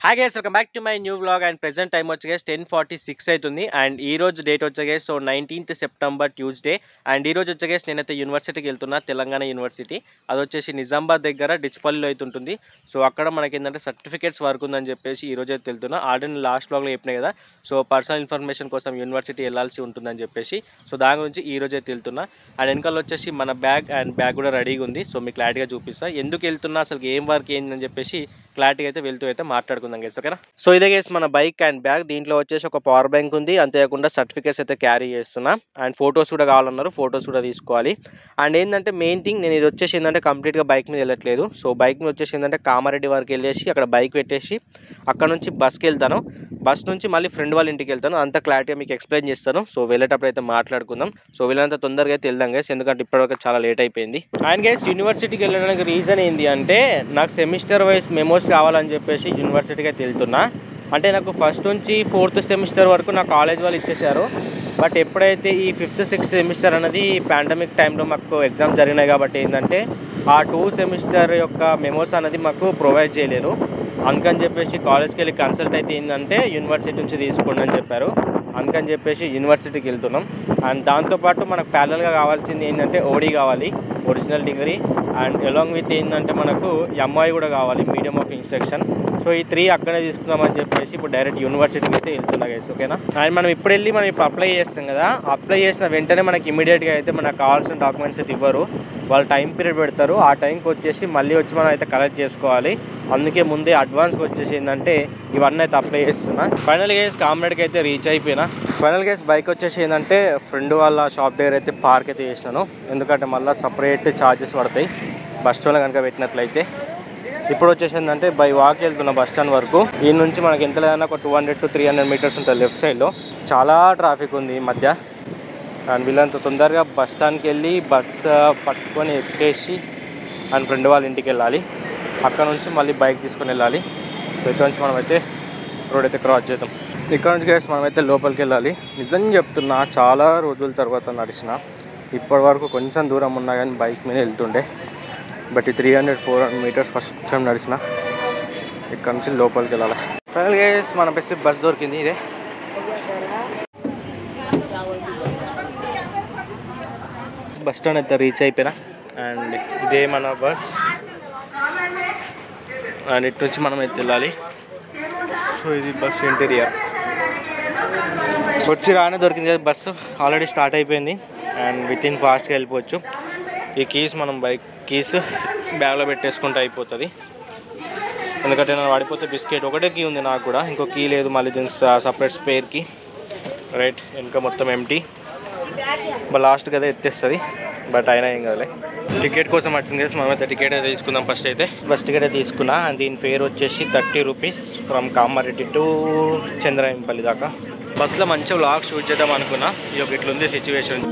Hi guys welcome back to my new vlog and present time వచ్చి guys ten forty six అవుతుంది and ఈ రోజు date వచ్చే guys so nineteenth September Tuesday and ఈ రోజు వచ్చే గైస్ నేనైతే యూనివర్సిటీకి వెళ్తున్నా తెలంగాణ యూనివర్సిటీ అది వచ్చేసి నిజామాబాద్ దగ్గర డిచ్పల్లిలో అయితే ఉంటుంది సో అక్కడ మనకి ఏంటంటే సర్టిఫికేట్స్ వర్క్ ఉందని చెప్పేసి ఈ రోజు అయితే వెళ్తున్నా ఆల్రెడీ లాస్ట్ వ్లాగ్లో చెప్పినాయి కదా సో పర్సనల్ ఇన్ఫర్మేషన్ కోసం యూనివర్సిటీ వెళ్ళాల్సి ఉంటుందని చెప్పేసి సో దాని గురించి ఈ రోజు అయితే వెళ్తున్నా అండ్ వెనకాల వచ్చేసి మన బ్యాగ్ అండ్ బ్యాగ్ కూడా రెడీగా ఉంది సో మీకు క్లారిటీగా చూపిస్తా ఎందుకు వెళ్తున్నా అసలు ఏం వర్క్ ఏందని చెప్పేసి క్లారిటీగా అయితే వెళ్తూ అయితే మాట్లాడుకుందాం గేస్ ఓకేనా సో ఇదే గేస్ మన బైక్ అండ్ బ్యాగ్ దీంట్లో వచ్చేసి ఒక పవర్ బ్యాంక్ ఉంది అంతేకాకుండా సర్టిఫికేట్స్ అయితే క్యారీ చేస్తున్నా అండ్ ఫొటోస్ కూడా కావాలన్నారు ఫొటోస్ కూడా తీసుకోవాలి అండ్ ఏంటంటే మెయిన్ థింగ్ నేను ఇది వచ్చేసి ఏంటంటే కంప్లీట్గా బైక్ మీద వెళ్ళట్లేదు సో బైక్ మీద వచ్చేసి ఏంటంటే కామారెడ్డి వరకు వెళ్ళేసి అక్కడ బైక్ పెట్టేసి అక్కడ నుంచి బస్కి వెళ్తాను బస్ నుంచి మళ్ళీ ఫ్రెండ్ వాళ్ళ ఇంటికి వెళ్తాను అంత క్లారిటీగా మీకు ఎక్స్ప్లెయిన్ చేస్తాను సో వెళ్ళేటప్పుడు అయితే మాట్లాడుకుందాం సో వీళ్ళంతా తొందరగా అయితే వెళ్దాం గైస్ ఎందుకంటే ఇప్పటివరకు చాలా లేట్ అయిపోయింది అండ్ గైస్ యూనివర్సిటీకి వెళ్ళడానికి రీజన్ ఏంటి అంటే నాకు సెమిస్టర్ వైజ్ మెమోస్ కావాలని చెప్పేసి యూనివర్సిటీకి అయితే వెళ్తున్నా అంటే నాకు ఫస్ట్ నుంచి ఫోర్త్ సెమిస్టర్ వరకు నా కాలేజ్ వాళ్ళు ఇచ్చేసారు బట్ ఎప్పుడైతే ఈ ఫిఫ్త్ సిక్స్త్ సెమిస్టర్ అనేది పాండమిక్ టైంలో మాకు ఎగ్జామ్స్ జరిగినాయి కాబట్టి ఏంటంటే ఆ టూ సెమిస్టర్ యొక్క మెమోస్ అనేది మాకు ప్రొవైడ్ చేయలేరు అందుకని చెప్పేసి కాలేజ్కి వెళ్ళి కన్సల్ట్ అయితే ఏంటంటే యూనివర్సిటీ నుంచి తీసుకోండి అని చెప్పారు అందుకని చెప్పేసి యూనివర్సిటీకి వెళ్తున్నాం అండ్ దాంతోపాటు మనకు ప్యారల్గా కావాల్సింది ఏంటంటే ఓడి కావాలి original degree and along with ఏంటంటే మనకు ఎంఐ కూడా కావాలి మీడియం ఆఫ్ ఇన్స్ట్రక్షన్ సో ఈ త్రీ అక్కడే తీసుకుందామని చెప్పేసి ఇప్పుడు డైరెక్ట్ యూనివర్సిటీకి అయితే వెళ్తున్నా గైస్ ఓకేనా అండ్ మనం ఇప్పుడు వెళ్ళి మనం ఇప్పుడు అప్లై చేస్తాం కదా అప్లై చేసిన వెంటనే మనకి ఇమీడియట్గా అయితే మనకు కావాల్సిన డాక్యుమెంట్స్ అయితే ఇవ్వరు వాళ్ళు టైం పీరియడ్ పెడతారు ఆ టైంకి వచ్చేసి మళ్ళీ వచ్చి మనం అయితే కలెక్ట్ చేసుకోవాలి అందుకే ముందే అడ్వాన్స్గా వచ్చేసి ఏంటంటే ఇవన్నీ అయితే అప్లై చేస్తున్నా ఫైనల్ గేస్ కామ్రేడ్కి అయితే రీచ్ అయిపోయినా ఫైనల్ గేస్ బైక్ వచ్చేసి ఏంటంటే ఫ్రెండ్ వాళ్ళ షాప్ దగ్గర అయితే పార్క్ అయితే చేసినాను ఎందుకంటే మళ్ళీ సపరేట్ ఛార్జెస్ పడతాయి బస్ స్టాండ్లో కనుక పెట్టినట్లయితే ఇప్పుడు వచ్చేసి ఏంటంటే బై వాక్ వెళ్తున్న బస్ స్టాండ్ వరకు ఈ నుంచి మనకి ఎంత లేదన్నా ఒక two hundred to three hundred metres ఉంటుంది లెఫ్ట్ సైడ్లో చాలా ట్రాఫిక్ ఉంది ఈ మధ్య అండ్ వీళ్ళంత తొందరగా బస్ స్టాండ్కి వెళ్ళి బస్ పట్టుకొని ఎక్కేసి అండ్ ఫ్రెండ్ వాళ్ళ ఇంటికి వెళ్ళాలి అక్కడ నుంచి మళ్ళీ బైక్ తీసుకొని వెళ్ళాలి సో ఇక్కడ నుంచి మనమైతే రోడ్ అయితే క్రాస్ చేద్దాం ఇక్కడ నుంచి గైస్ మనమైతే లోపలికి వెళ్ళాలి నిజం చెప్తున్నా చాలా రోజుల తర్వాత నడిచిన ఇప్పటి వరకు కొంచెం దూరం ఉన్నా కానీ బైక్ మీద వెళ్తుండే బట్ ఈ three hundred four hundred metres first time నడిచిన ఇక్కడ నుంచి లోపలికి వెళ్ళాలి ఫైనల్ గైస్ మన బస్ బస్ దొరికింది ఇదే బస్ స్టాండ్ అయితే రీచ్ అయిపోయినా అండ్ ఇదే మన బస్ అండ్ ఇటు నుంచి మనం అయితే వెళ్ళాలి సో ఇది బస్ ఇంటీరియర్ వచ్చి రానే దొరికింది కదా బస్సు ఆల్రెడీ స్టార్ట్ అయిపోయింది అండ్ విత్ ఇన్ ఫాస్ట్గా వెళ్ళిపోవచ్చు ఈ కీస్ మనం బైక్ కీస్ బ్యాగ్లో పెట్టేసుకుంటే అయిపోతుంది ఎందుకంటే నేను వాడిపోతే బిస్కెట్ ఒకటే కీ ఉంది నాకు కూడా ఇంకో కీ లేదు మళ్ళీ దీనికి సపరేట్ స్పేర్ కీ రైట్ ఇంకా మొత్తం ఎంటీ లాస్ట్ కదా ఎత్తేస్తుంది బట్ అయినా ఏం కదలే టికెట్ కోసం వచ్చింది కదా మనం అయితే టికెట్ అయితే తీసుకుందాం ఫస్ట్ అయితే బస్ టికెట్ అయితే తీసుకున్నా అండ్ దీని పేరు వచ్చేసి thirty rupees from Kamareddy to Chandrayampalli దాకా బస్సులో మంచిగా వ్లాగ్ షూట్ చేద్దాం అనుకున్నా ఈ ఒక ఇట్లుంది సిచ్యువేషన్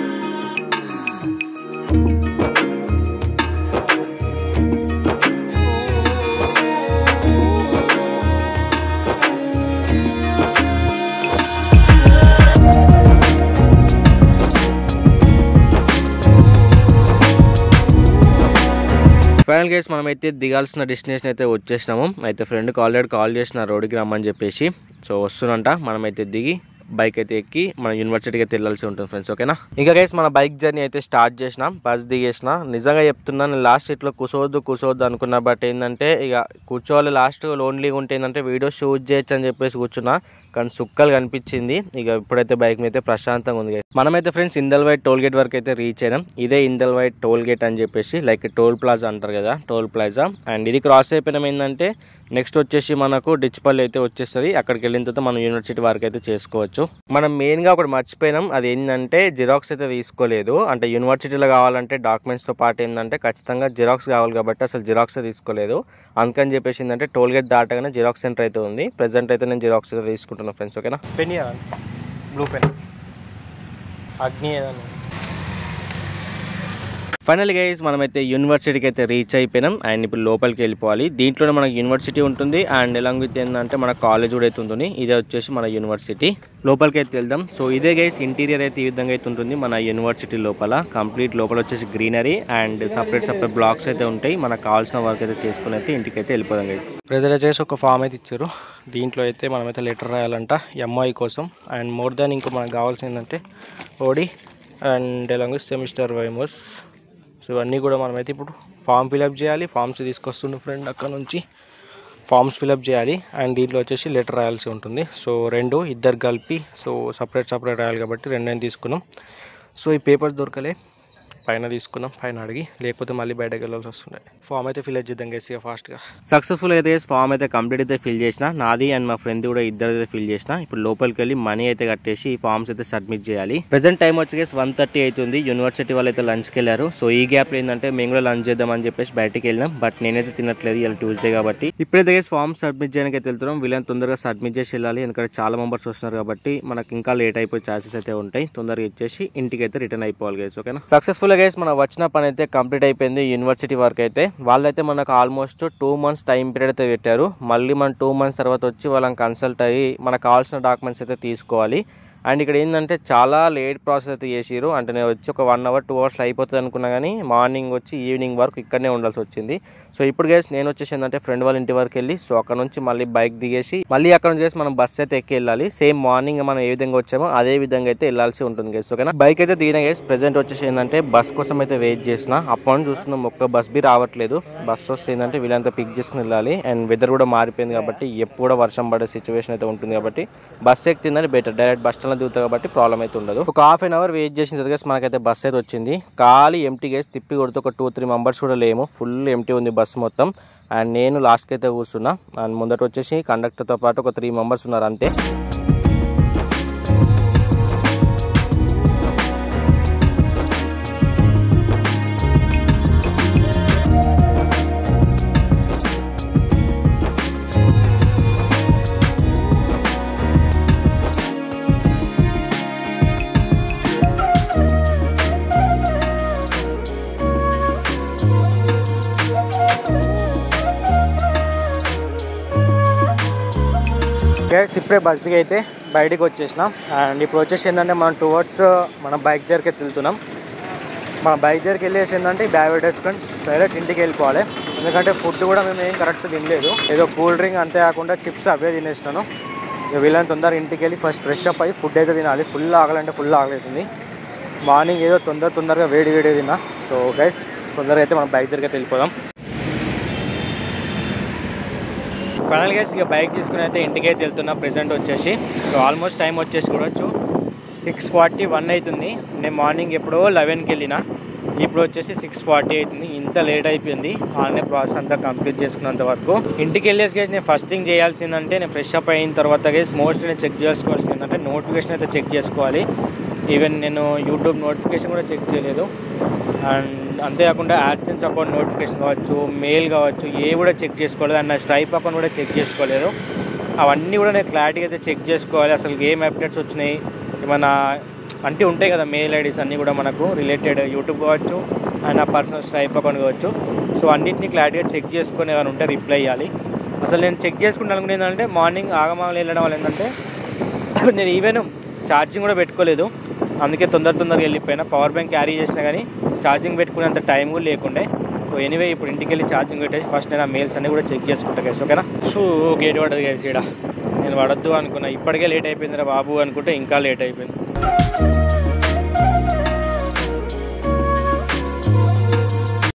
ఫైనల్ గేస్ మనం అయితే దిగాల్సిన డెస్టినేషన్ అయితే వచ్చేసినాము అయితే ఫ్రెండ్కి ఆల్రెడీ కాల్ చేసిన రోడ్డుకి రమ్మని చెప్పేసి సో వస్తున్నంట మనమైతే దిగి బైక్ అయితే ఎక్కి మన యూనివర్సిటీకి అయితే వెళ్ళాల్సి ఉంటుంది ఫ్రెండ్స్ ఓకేనా ఇంకా గైస్ మన బైక్ జర్నీ అయితే స్టార్ట్ చేసినాం బస్ దిగేసిన నిజంగా చెప్తున్నా నేను లాస్ట్ సీట్లో కూర్చోవద్దు కూర్చోవద్దు అనుకున్నా బట్ ఏంటంటే ఇక కూర్చోవాలి లాస్ట్ లోన్లీగా ఉంటే ఏంటంటే వీడియో షూట్ చేయొచ్చు అని చెప్పేసి కూర్చున్నా కానీ సుక్కలు కనిపించింది ఇక ఇప్పుడైతే బైక్ మీద అయితే ప్రశాంతంగా ఉంది guys. మనమైతే friends Indalwai toll gate వరకు అయితే రీచ్ అయినాం ఇదే ఇందల్ వైట్ టోల్ గేట్ అని చెప్పేసి లైక్ టోల్ ప్లాజా అంటారు కదా టోల్ ప్లాజా అండ్ ఇది క్రాస్ అయిపోయినాం ఏంటంటే నెక్స్ట్ వచ్చేసి మనకు డిచ్పల్లి అయితే వచ్చేస్తుంది అక్కడికి వెళ్ళిన తర్వాత మనం యూనివర్సిటీ వరకు అయితే చేసుకోవచ్చు మనం మెయిన్గా ఒకటి మర్చిపోయినాం అది ఏంటంటే జిరాక్స్ అయితే తీసుకోలేదు అంటే యూనివర్సిటీలో కావాలంటే డాక్యుమెంట్స్తో పాటు ఏంటంటే ఖచ్చితంగా జిరాక్స్ కావాలి కాబట్టి అసలు జిరాక్స్ తీసుకోలేదు అందుకని చెప్పేసి ఏంటంటే టోల్ గేట్ దాటగానే జిరాక్స్ సెంటర్ అయితే ఉంది ప్రెసెంట్ అయితే నేను జిరాక్స్ అయితే తీసుకుంటున్నాను ఫ్రెండ్స్ ఓకేనా పెన్ బ్లూ పెన్ అగ్ని ఏదన్నా ఫైనల్ గైస్ మనమైతే యూనివర్సిటీకి అయితే రీచ్ అయిపోయినాం అండ్ ఇప్పుడు లోపలికి వెళ్ళిపోవాలి దీంట్లోనే మనకి యూనివర్సిటీ ఉంటుంది అండ్ ఎలాంగ్ విత్ ఏంటంటే మన కాలేజ్ కూడా అయితే ఉంటుంది ఇదే వచ్చేసి మన యూనివర్సిటీ లోపలికి అయితే వెళ్దాం సో ఇదే గైస్ ఇంటీరియర్ అయితే ఈ విధంగా అయితే ఉంటుంది మన యూనివర్సిటీ లోపల కంప్లీట్ లోపల వచ్చేసి greenery and separate separate blocks అయితే ఉంటాయి మనకు కావాల్సిన వర్క్ అయితే చేసుకుని అయితే ఇంటికి అయితే వెళ్ళిపోదాం గైస్ ప్రజలు వచ్చేసి ఒక ఫామ్ అయితే ఇచ్చారు దీంట్లో అయితే మనమైతే లెటర్ రాయాలంట ఎంఐ కోసం అండ్ మోర్ దాన్ ఇంకో మనకు కావాల్సింది ఏంటంటే ఓడి అండ్ ఎలాంగ్ సెమిస్టర్ వైమోస్ సో ఇవన్నీ కూడా మనమైతే ఇప్పుడు ఫామ్ ఫిలప్ చేయాలి ఫామ్స్ తీసుకొస్తుండే ఫ్రెండ్ అక్కడ నుంచి ఫామ్స్ ఫిలప్ చేయాలి అండ్ దీంట్లో వచ్చేసి లెటర్ రాయాల్సి ఉంటుంది సో రెండు ఇద్దరు కలిపి సో సపరేట్ సపరేట్ రాయాలి కాబట్టి రెండైనా తీసుకున్నాం సో ఈ పేపర్స్ దొరకలే పైన తీసుకున్నాం పైన అడిగి లేకపోతే మళ్ళీ బయటకు వెళ్ళాల్సి వస్తుండే ఫామ్ అయితే ఫిల్ చేద్దాం గేసి ఫాస్ట్గా సక్సెస్ఫుల్ అయితే ఫామ్ అయితే కంప్లీట్ అయితే ఫిల్ చేసిన నాది అండ్ మా ఫ్రెండ్ కూడా ఇద్దరు అయితే ఫిల్ చేసిన ఇప్పుడు లోపలికి వెళ్ళి మనీ అయితే కట్టేసి ఈ ఫామ్స్ అయితే సబ్మిట్ చేయాలి ప్రెసెంట్ టైం వచ్చేసి వన్ థర్టీ అవుతుంది యూనివర్సిటీ వాళ్ళు అయితే లంచ్కి వెళ్ళారు సో ఈ గ్యాప్లో ఏంటంటే మేము కూడా లంచ్ చేద్దామని చెప్పేసి బయటికి వెళ్ళినాం బట్ నేనైతే తినట్లేదు ఇలా ట్యూస్డే కాబట్టి ఇప్పుడైతే గేసి ఫామ్ సబ్మిట్ చేయడానికి అయితే వెళ్తున్నాం వీళ్ళని తొందరగా సబ్మిట్ చేసి వెళ్ళాలి ఎందుకంటే చాలా మెంబర్స్ వస్తున్నారు కాబట్టి మనకి ఇంకా లేట్ అయిపోయే ఛాన్సెస్ అయితే ఉంటాయి తొందరగా ఇచ్చేసి ఇంటికి అయితే రిటర్న్ అయిపోవాలి గైస్ ఓకేనా సక్సెస్ఫుల్ గైస్ మన వచ్చిన పని అయితే కంప్లీట్ అయిపోయింది యూనివర్సిటీ వర్క్ అయితే వాళ్ళైతే మనకు almost two months time period అయితే పెట్టారు మళ్ళీ మనం టూ మంత్స్ తర్వాత వచ్చి వాళ్ళని కన్సల్ట్ అయ్యి మనకు కావాల్సిన డాక్యుమెంట్స్ అయితే తీసుకోవాలి అండ్ ఇక్కడ ఏంటంటే చాలా లేట్ ప్రాసెస్ అయితే చేసిరు అంటే నేను వచ్చి ఒక వన్ అవర్ టూ అవర్స్లో అయిపోతుంది అనుకున్నా కానీ మార్నింగ్ వచ్చి ఈవినింగ్ వరకు ఇక్కడనే ఉండాల్సి వచ్చింది సో ఇప్పుడు గేస్ నేను వచ్చేసి ఏంటంటే ఫ్రెండ్ వాళ్ళ ఇంటి వరకు వెళ్ళి సో అక్కడ నుంచి మళ్ళీ బైక్ దిగేసి మళ్ళీ అక్కడ నుంచి చేసి మనం బస్ అయితే ఎక్కి వెళ్ళాలి సేమ్ మార్నింగ్ మనం ఏ విధంగా వచ్చామో అదే విధంగా అయితే వెళ్ళాల్సి ఉంటుంది గేస్ ఓకేనా బైక్ అయితే దిగిన గేస్ ప్రెసెంట్ వచ్చేసి ఏంటంటే బస్ కోసం అయితే వెయిట్ చేసిన అప్పటి నుంచి చూస్తున్నాం ఒక్క బస్ బి రావట్లేదు బస్ వస్తే ఏంటంటే వీళ్ళంతా పిక్ చేసుకుని వెళ్ళాలి అండ్ వెదర్ కూడా మారిపోయింది కాబట్టి ఎప్పుడు కూడా వర్షం పడే సిచ్యువేషన్ అయితే ఉంటుంది కాబట్టి బస్ ఎక్కిందని బెటర్ డైరెక్ట్ బస్ స్టాండ్లో దిగుతాయి కాబట్టి ప్రాబ్లం అయితే ఉండదు ఒక హాఫ్ అన్ అవర్ వెయిట్ చేసిన తర్వాత మనకైతే బస్ అయితే వచ్చింది ఖాళీ ఎంటీ గేసి తిప్పి కొడితే ఒక టూ త్రీ మెంబర్స్ కూడా లేము ఫుల్ ఎంటీ ఉంది బస్ మొత్తం అండ్ నేను లాస్ట్కి అయితే కూర్చున్నా అండ్ ముందట వచ్చేసి కండక్టర్తో పాటు ఒక త్రీ మెంబర్స్ ఉన్నారు అంతే గైస్ ఇప్పుడే బస్ దిగి అయితే బయటికి వచ్చేసినాం అండ్ ఇప్పుడు వచ్చేసి ఏంటంటే మనం టువర్డ్స్ మన బైక్ దగ్గరికి అయితే వెళ్తున్నాం మన బైక్ దగ్గరికి వెళ్ళేసి ఏంటంటే బ్యాగ్ పెట్టేసుకొని డైరెక్ట్ ఇంటికి వెళ్ళిపోవాలి ఎందుకంటే ఫుడ్ కూడా మేము ఏం కరెక్ట్ తినలేదు ఏదో కూల్ డ్రింక్ అంతే కాకుండా చిప్స్ అవే తినేసినాను ఇక వీళ్ళని తొందరగా ఇంటికి వెళ్ళి ఫస్ట్ ఫ్రెష్ అప్ అయ్యి ఫుడ్ అయితే తినాలి ఫుల్ ఆకలంటే ఫుల్ ఆకలి మార్నింగ్ ఏదో తొందర తొందరగా వేడి వేడి తిన్నా సో గైస్ తొందరగా అయితే మనం బైక్ దగ్గరికి అయితే వెళ్ళిపోదాం ఫైనల్ గైస్ ఇక బైక్ తీసుకుని అయితే ఇంటికి అయితే వెళ్తున్నా ప్రెసెంట్ వచ్చేసి సో ఆల్మోస్ట్ టైం వచ్చేసి చూడొచ్చు సిక్స్ ఫార్టీ వన్ అవుతుంది నేను మార్నింగ్ ఎప్పుడో లెవెన్కి వెళ్ళిన ఇప్పుడు వచ్చేసి సిక్స్ ఫార్టీ అవుతుంది ఇంత లేట్ అయిపోయింది ఆన్లైన్ ప్రాసెస్ అంతా కంప్లీట్ చేసుకున్నంత వరకు ఇంటికి వెళ్ళేసి గేసి నేను ఫస్ట్ థింగ్ చేయాల్సిందంటే నేను ఫ్రెష్ అప్ అయిన తర్వాత గేసి మోస్ట్లీ నేను చెక్ చేసుకోవాల్సింది ఏంటంటే నోటిఫికేషన్ అయితే చెక్ చేసుకోవాలి ఈవెన్ నేను యూట్యూబ్ నోటిఫికేషన్ కూడా చెక్ చేయలేదు అండ్ అంతేకాకుండా యాడ్సెన్స్ అకౌంట్ నోటిఫికేషన్ కావచ్చు మెయిల్ కావచ్చు ఏ కూడా చెక్ చేసుకోలేదు అండ్ నా స్ట్రైప్ అకౌంట్ కూడా చెక్ చేసుకోలేదు అవన్నీ కూడా నేను క్లారిటీగా అయితే చెక్ చేసుకోవాలి అసలు ఏం అప్డేట్స్ వచ్చినాయి ఏమైనా అంటే ఉంటాయి కదా మెయిల్ ఐడీస్ అన్నీ కూడా మనకు రిలేటెడ్ యూట్యూబ్ కావచ్చు అండ్ నా పర్సనల్ స్ట్రైప్ అకౌంట్ కావచ్చు సో అన్నింటినీ క్లారిటీగా చెక్ చేసుకొని ఏమైనా ఉంటే రిప్లై ఇవ్వాలి అసలు నేను చెక్ చేసుకుంటే అనుకునేది ఏంటంటే మార్నింగ్ ఆగమాగలు వెళ్ళడం వల్ల ఏంటంటే నేను ఈవెన్ ఛార్జింగ్ కూడా పెట్టుకోలేదు అందుకే తొందర తొందరగా వెళ్ళిపోయినా పవర్ బ్యాంక్ క్యారీ చేసినా కానీ ఛార్జింగ్ పెట్టుకునేంత టైం కూడా లేకుండే సో ఎనీవే ఇప్పుడు ఇంటికి వెళ్ళి ఛార్జింగ్ పెట్టేసి ఫస్ట్ నేను ఆ మెయిల్స్ అన్ని కూడా చెక్ చేసుకుంటా గైస్ ఓకేనా సో గేట్ పడదు గైస్ ఇక్కడ నేను పడద్దు అనుకున్నా ఇప్పటికే లేట్ అయిపోయిందిరా బాబు అనుకుంటే ఇంకా లేట్ అయిపోయింది